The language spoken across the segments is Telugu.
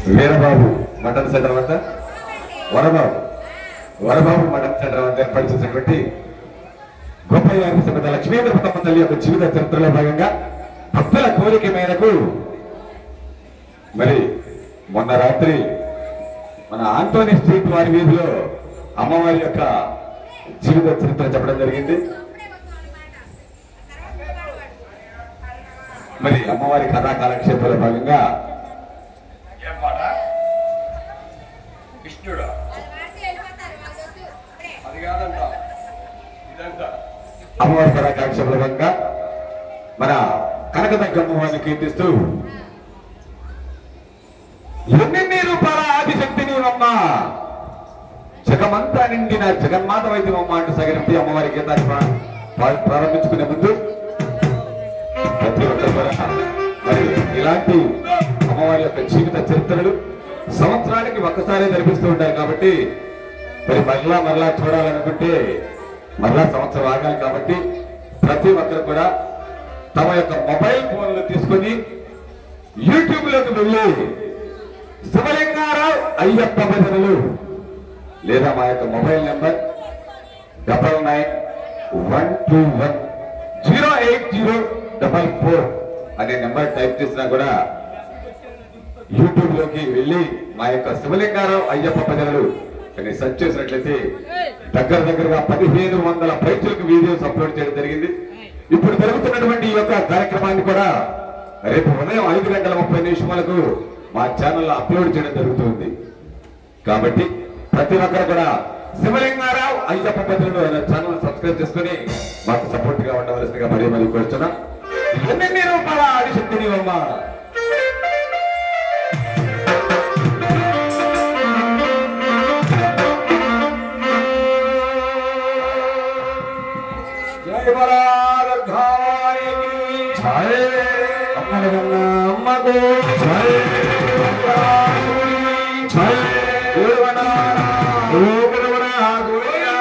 వీరబాబు మటన్ సెంటర్ వద్ద వరబాబు వరబాబు మటన్ సెంటర్ వద్ద ఏర్పాటు చేసినటువంటి గొప్ప సమేత లక్ష్మీంద్రపతమ్మ తల్లి యొక్క జీవిత చరిత్రలో భాగంగా భక్తుల కోరిక మేరకు మరి మొన్న రాత్రి మన ఆంటోనీ స్ట్రీట్ వారి వీధిలో అమ్మవారి యొక్క జీవిత చరిత్ర చెప్పడం జరిగింది మరి అమ్మవారి కథా కాలక్షేపంలో భాగంగా ఏం పాట కృష్ణుడు అది కాదంట ఇదంట అమ్మవారి కథా కాలక్షేపంలో భాగంగా మన కనకదగ్గమ్మవారిని కీర్తిస్తూ ఎన్నెన్ని రూపాల ఆదిశక్తిని అమ్మా జగమంతా నిండిన జగన్మాత వైద్యమమ్మ అంటూ సగరిపి అమ్మవారి గీతాన్ని ప్రా- ప్రా- ప్రారంభించుకునే ముందు ప్రతి ఒక్కరు కూడా మరి ఇలాంటి అమ్మవారి యొక్క జీవిత చరిత్రలు సంవత్సరానికి ఒక్కసారి జరిపిస్తూ ఉంటారు కాబట్టి మరి మరలా మరలా చూడాలనుకుంటే మరలా సంవత్సరం ఆగాలి కాబట్టి ప్రతి ఒక్కరు కూడా తమ యొక్క మొబైల్ ఫోన్లు తీసుకొని యూట్యూబ్ లోకి వెళ్ళి శివలింగారావు అయ్యప్ప భజనలు లేదా మా యొక్క mobile number double nine one two one zero eight zero double four అనే నెంబర్ టైప్ చేసినా కూడా యూట్యూబ్ లోకి వెళ్ళి మా యొక్క శివలింగారావు అయ్యప్ప భజనలు అని సెర్చ్ చేసినట్లయితే దగ్గర దగ్గరగా పదిహేను వందల పైచులకు వీడియోస్ అప్లోడ్ చేయడం జరిగింది ఇప్పుడు జరుగుతున్నటువంటి ఈ యొక్క కార్యక్రమాన్ని కూడా రేపు ఉదయం ఐదు గంటల ముప్పై నిమిషాలకు మా ఛానల్లో అప్లోడ్ చేయడం జరుగుతుంది కాబట్టి ప్రతి ఒక్కరు కూడా శివలింగారావు అయ్యప్ప భద్రుడు అనే ఛానల్ సబ్స్క్రైబ్ చేసుకుని మాకు సపోర్ట్ గా ఉండవలసిందిగా మరీ మరీ కోరుచున్నాం ఎన్ని రూపాయల ఆదిశక్తిని అమ్మ జై బరాగర్భానికి జై అమ్మగన్న అమ్మకు జై బంగారుని జై గురువనార గురువన గురువన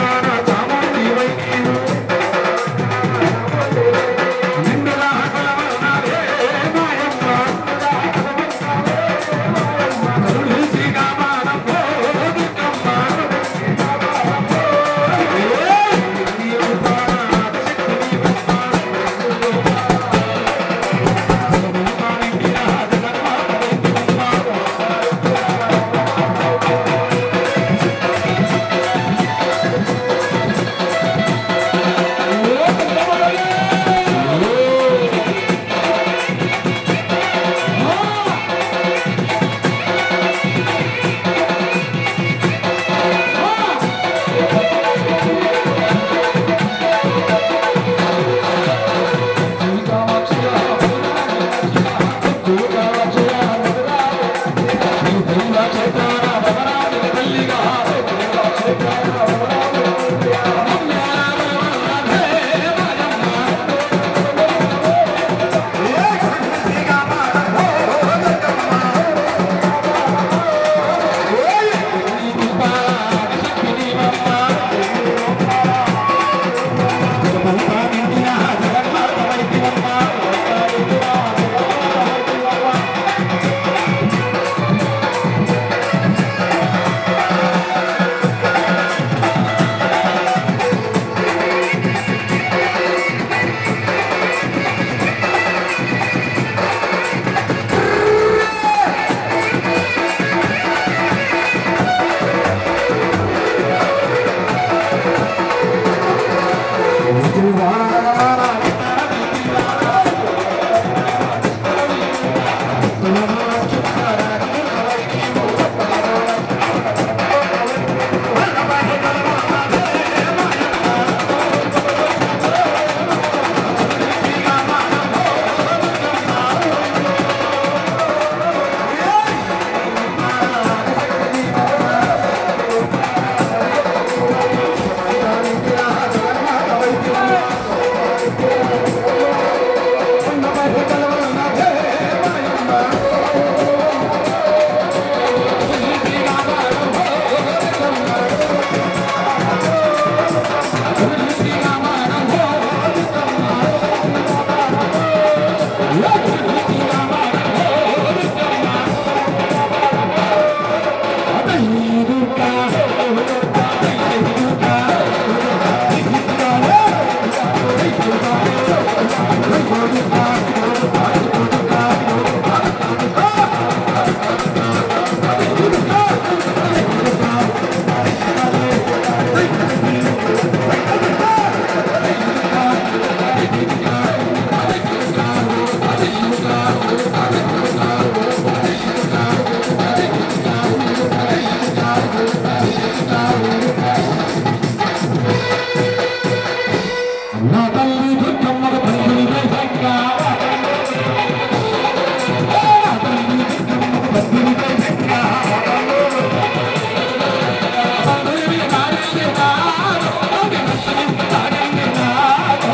చాముండి నా తల్లి దుర్గమ్మకు తండ్రి దైవంగా నా తల్లి దుర్గమ్మకు తండ్రి దైవంగా తండ్రి నారాయణ నాదో గణపతి నారాయణ నాదో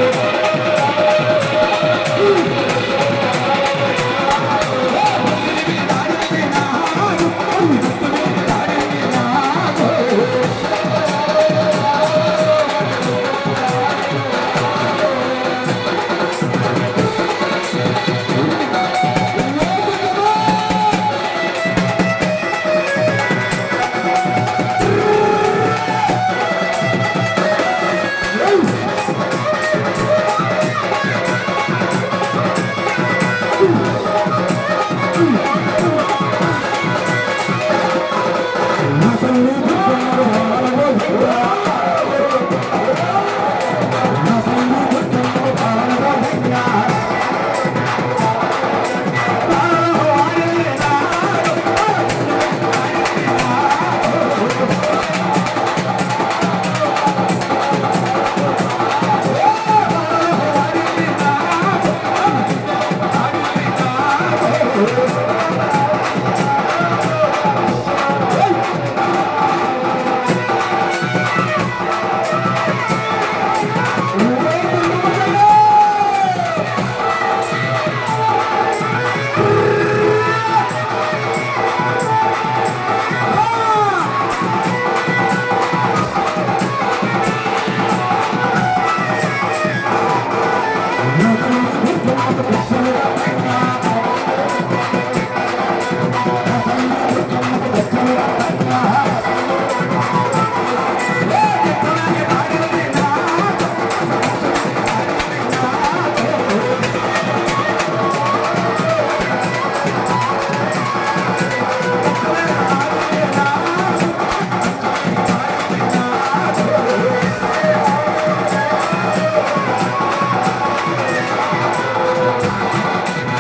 నా తల్లి దుర్గమ్మకు నా తల్లి దుర్గమ్మకు పాలనగా నా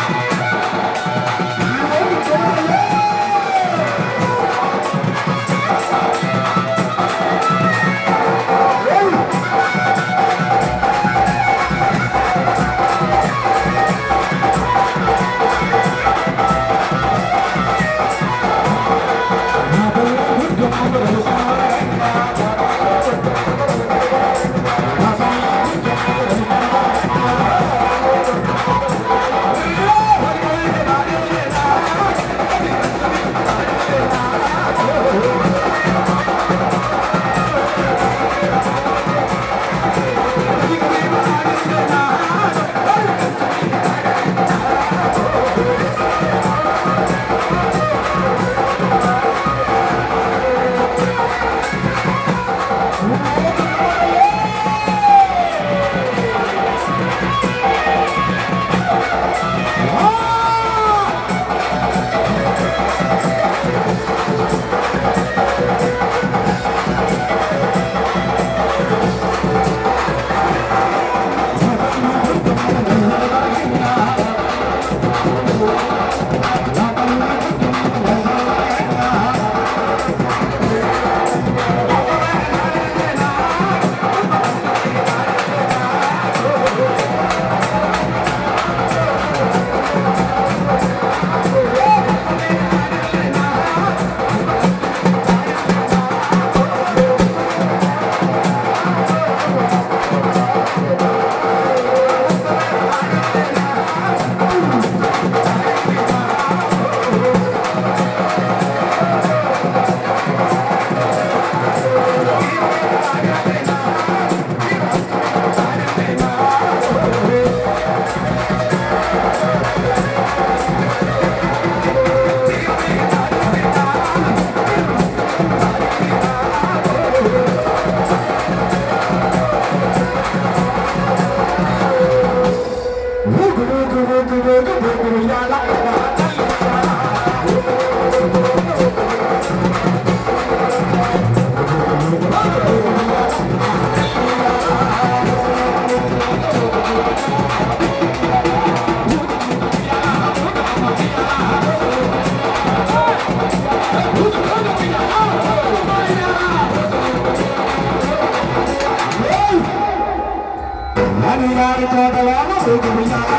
హరిగారి తోటలోన ఊగుతున్నారు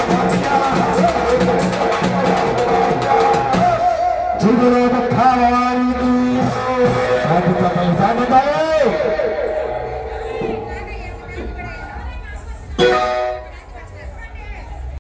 చూడులో దుఃఖాల